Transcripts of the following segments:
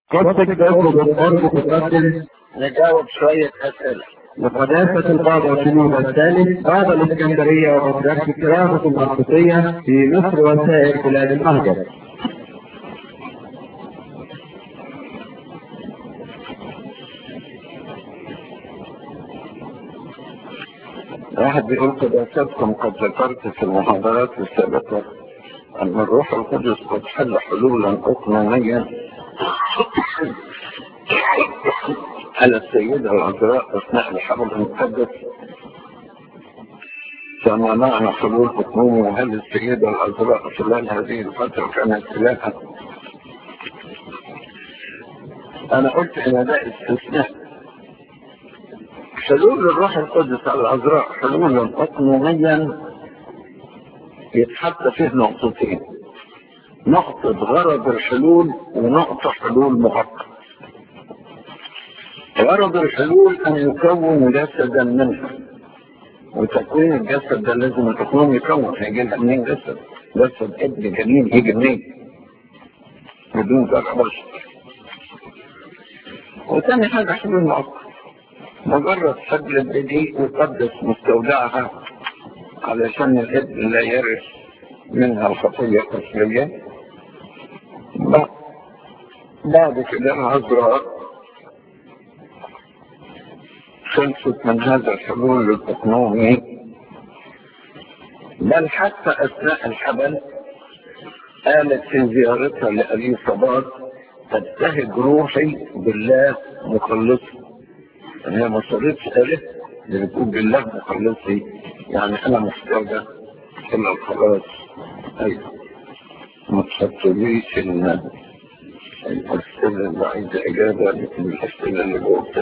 قد تجاوب الأرض تقدم نجاوب شوية أسئلة لقداسة البابا شنود الثالث بابا الإسكندرية وبطريرك الكرامة المرقسية في مصر وسائر بلاد المهجر واحد بيقول قداستكم قد ذكرت في المحاضرات السابقة أن الروح القدس قد حل حلولا أقنونيا على السيدة العذراء أثناء الحمل المقدس فما معنى حلول أقنوني وهل السيدة العذراء خلال هذه الفترة كانت إلها أنا قلت إن ده استثناء حلول الروح القدس على العذراء حلولا أقنونيا يتحط فيه نقطتين نقطة غرض الحلول ونقطة حلول مؤقت غرض الحلول أن يكون جسدا منها وتكوين الجسد ده لازم تكون يكون هيجي لها منين جسد جسد ابن جميل يجي منين بدون ذرة بشر وثاني حاجة حلول مؤقت مجرد حبل البديء يقدس مستودعها علشان الابن لا يرث منها الخطية الأصلية بعد كده العذراء خلصت من هذا الحلول الإقنومي بل حتى أثناء الحبل قالت في زيارتها لأليصابات تبتهج روحي بالله مخلصي هي ما صارتش قالت اللي بتقول بالله مخلصي يعني أنا محتاجة إلى الخلاص أيوة ما تحطليش الأسئلة اللي عايزة إجابة من الأسئلة اللي جوه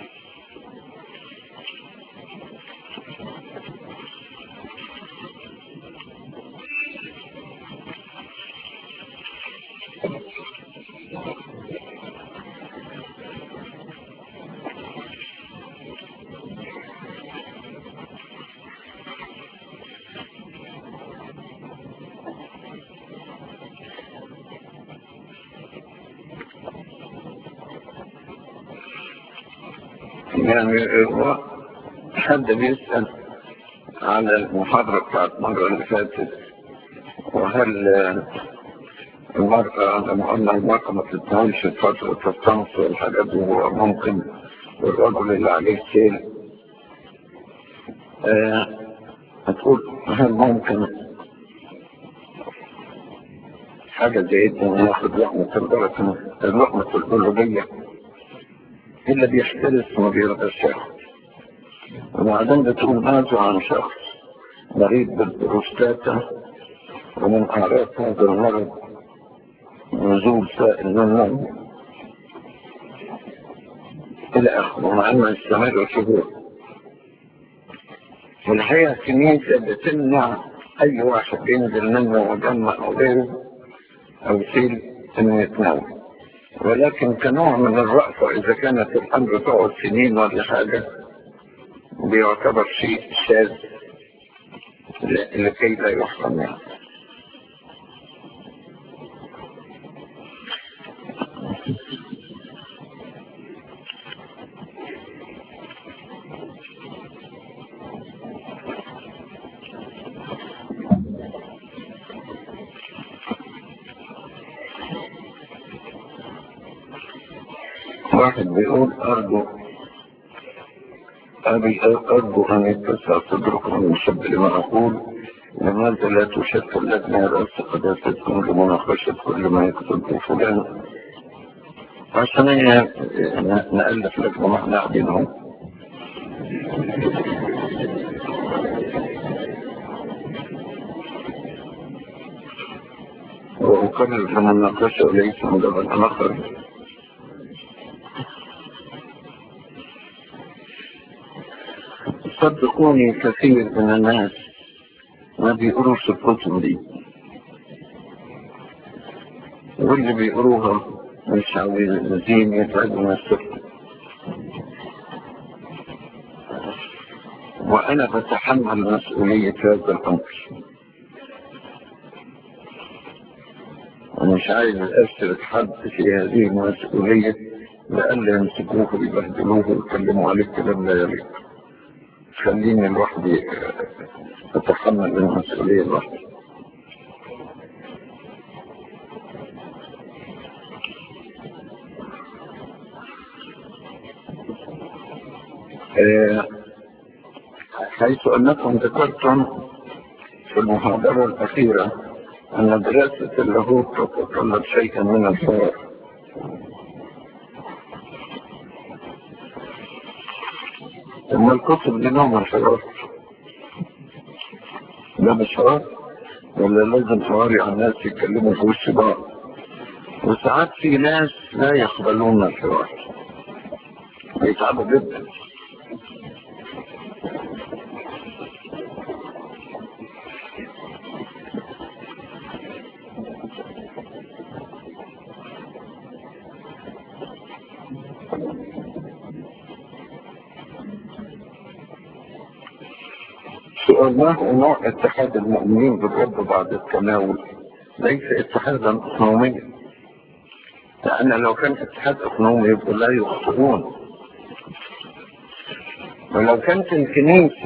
يعني هو حد بيسأل على المحاضرة بتاعت المرة اللي فاتت وهل المرأة لما قلنا المرأة ما تتناولش فترة الطمس والحاجات دي هو ممكن والرجل اللي عليه سيل آه هتقول هل ممكن حاجة زي دي ناخد لقمة البركة اللقمة الأولوية إلا بيحترس وما بيرضاش ياخد وبعدين بتقول ماذا عن شخص مريض بالبروستاتا ومن أعراض هذا المرض نزول سائل من النوم إلى آخره ومع أنه يستمر شهور في الحقيقة الكنيسة بتمنع أي واحد ينزل منه وجمع أو غيره أو سيل إنه يتناول ولكن كنوع من الرأفة إذا كانت الأمر تقعد سنين ولا حاجة بيعتبر شيء شاذ لكي لا يحصل يعني واحد بيقول أرجو أبي أرجو أن يتسع صدركم من شب لما أقول لماذا لا تشكل لجنة رأس قداستكم لمناقشة كل ما يكتب فلان عشان نألف لجنة ما احنا قاعدينهم وأكرر في المناقشة ليس مجرد آخر صدقوني كثير من الناس ما بيقروش الكتب دي واللي بيقروها مش عاوزين يتعبوا نفسهم وأنا بتحمل مسؤولية هذا الأمر ومش مش عايز أسرد حد في هذه المسؤولية لألا يمسكوه ويبهدلوه ويتكلموا عليه كلام لا يليق خليني لوحدي أتحمل المسؤولية لوحدي آه، حيث أنكم ذكرتم في المحاضرة الأخيرة أن دراسة اللاهوت تتطلب شيئا من الحوار ثم الكتب دي نوع من الحوار ده مش حوار ولا لازم حوار يعني الناس يتكلموا في وش بعض وساعات في ناس لا يقبلون الحوار بيتعبوا جدا سؤالناه نوع اتحاد المؤمنين بالرب بعد التناول ليس اتحادا اقنوميا لان لو كان اتحاد اقنومي يبقى لا يخطئون ولو كانت الكنيسة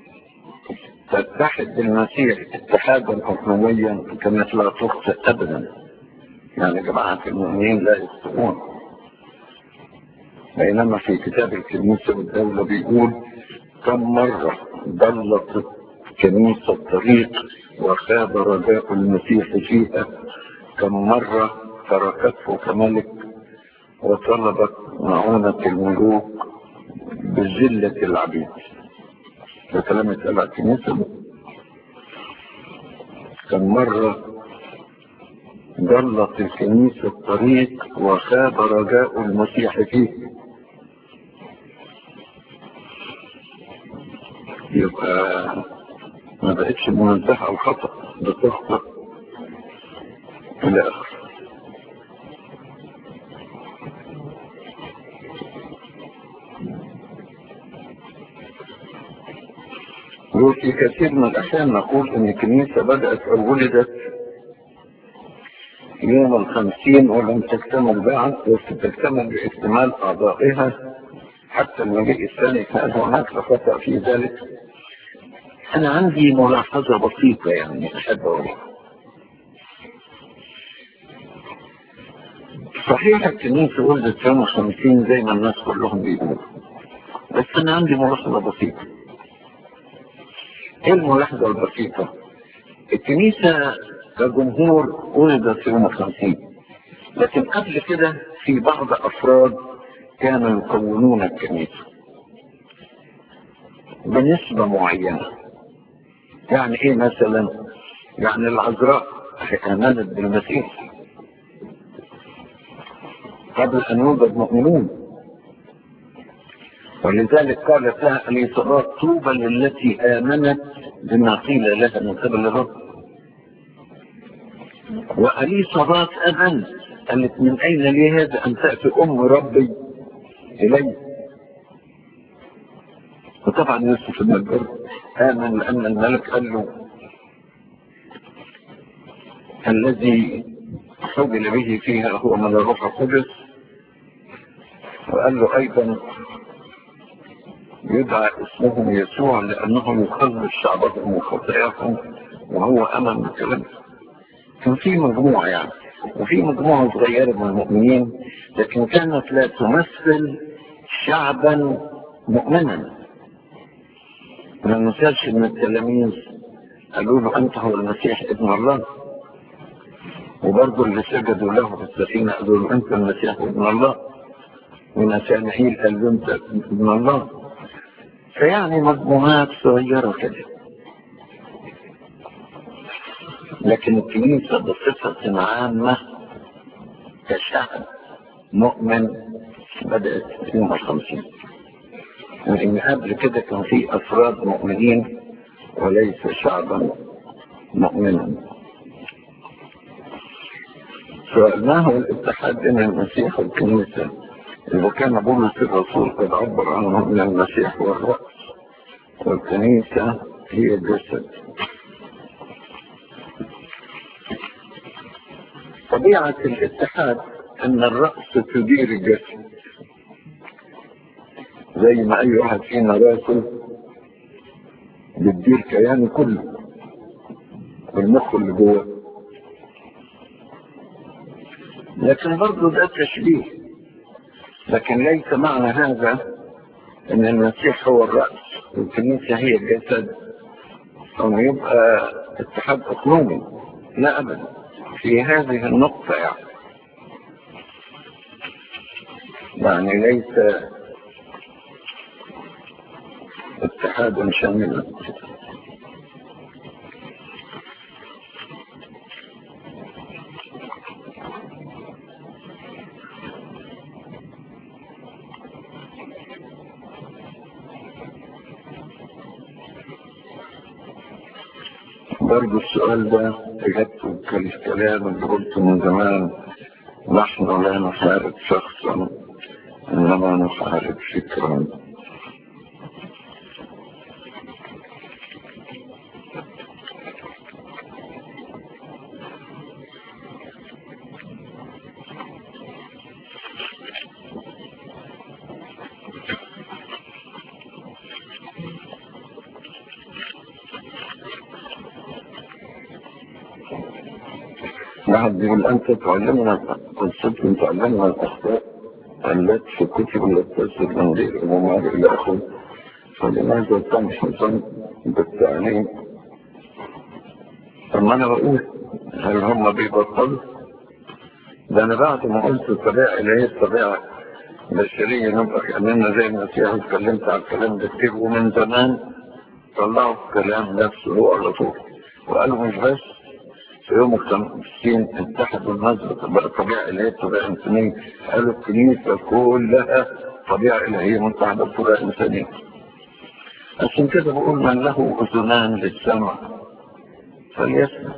تتحد بالمسيح اتحادا اقنوميا كانت لا تخطئ ابدا يعني جماعة المؤمنين لا يخطئون بينما في كتاب الكنيسة والدولة بيقول كم مرة ضلت كنيسة الطريق وخاب رجاء المسيح فيها كم مرة تركته كملك وطلبت معونة الملوك بذلة العبيد ده كلام اتقال على الكنيسة كم مرة ضلت الكنيسة الطريق وخاب رجاء المسيح فيه يبقى ما بقتش منزهة او خطأ بتخطأ الى اخر وفي كثير من الاحيان نقول ان الكنيسة بدأت او ولدت يوم الخمسين ولم تكتمل بعد بس تكتمل باكتمال اعضائها حتى المجيء الثاني كان هناك خطأ في ذلك أنا عندي ملاحظة بسيطة يعني أحب أقولها صحيح الكنيسة ولدت يوم الخمسين زي ما الناس كلهم بيقولوا بس أنا عندي ملاحظة بسيطة إيه الملاحظة البسيطة؟ الكنيسة كجمهور ولدت يوم الخمسين لكن قبل كده في بعض أفراد كانوا يكونون الكنيسة بنسبة معينة يعني ايه مثلا يعني العذراء امنت بالمسيح قبل ان يوجد مؤمنون ولذلك قالت لها اليسارات طوبى للتي امنت بما قيل لها من قبل الرب واليسارات امنت قالت من اين لي هذا ان تاتي ام ربي الي وطبعا يوسف المجر آمن لأن الملك قال له الذي حول به فيها هو من الروح القدس وقال له أيضا يدعى اسمه يسوع لأنه يخلص شعبهم وخطاياهم وهو أمن بكلامه كان في مجموعة يعني وفي مجموعة صغيرة من المؤمنين لكن كانت لا تمثل شعبا مؤمنا ما ننساش ان التلاميذ قالوا له انت هو المسيح ابن الله وبرضه اللي سجدوا له في السفينة قالوا له انت المسيح ابن الله ونسانحيل قال له انت ابن الله فيعني مجموعات صغيرة كده لكن الكنيسة بصفة عامة كشعب مؤمن بدأت يوم الخمسين لأن قبل كده كان في أفراد مؤمنين وليس شعبا مؤمنا سألناه الاتحاد بين المسيح والكنيسة إذا كان بولس الرسول قد عبر عنه من المسيح والرأس والكنيسة هي الجسد طبيعة الاتحاد ان الرأس تدير الجسد زي ما اي واحد فينا راسه بتدير كيانه كله والمخ اللي جوه لكن برضه ده تشبيه لكن ليس معنى هذا ان المسيح هو الرأس والكنيسة هي الجسد او يبقى اتحاد اقلومي لا ابدا في هذه النقطة يعني يعني ليس اتحادا شاملا برضو السؤال ده اجابته كالكلام اللي قلته من زمان نحن لا نحارب شخصا انما نحارب فكرا واحد يقول أنت تعلمنا قصتكم تعلمنا الأخطاء التي في الكتب التي تصل من غير وما إلى آخره فلماذا تنحصن بالتعليم؟ طب ما أنا بقول هل هم بيبطلوا؟ ده أنا بعد ما قلت الطبيعة اللي هي الطبيعة البشرية نبقى كأننا زي ما فيها اتكلمت على الكلام ده كتير ومن زمان طلعوا الكلام نفسه هو على طول وقالوا مش بس في يوم الخمسين اتحدوا الناس بالطبيعة اللي هي الطبيعة الإنسانية قالوا الكنيسة كلها طبيعة إلهية متحدة بطبيعة إنسانية عشان كده بقول من له أذنان للسمع فليسمع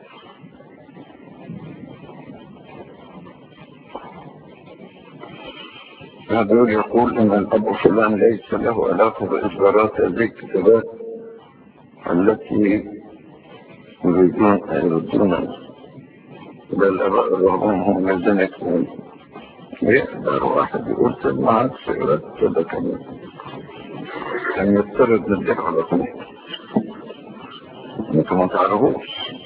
هذا يقول إن الأب فلان ليس له علاقة بإصدارات هذه الكتابات التي يريدون يردون بل الرغبان هم الذين يكون يقدر واحد يقول سمع عكس إرادة كده كمان كان يضطرد من الدفع على طول انتوا ما تعرفوش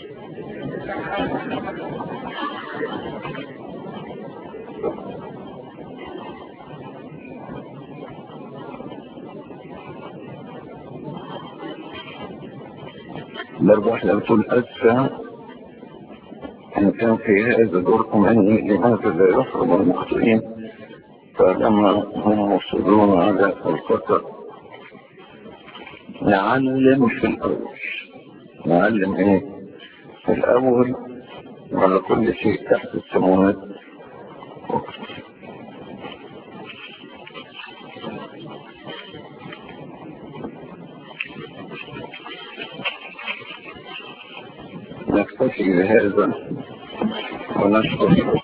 برضه احنا بتقول أسفة إن كان في هذا دوركم أني لماذا لا يحرم المخطئين فلما هم مصرون على الخطأ نعلم في الأول نعلم إيه في الأول على كل شيء تحت السماوات نكتفي بهذا ونشكر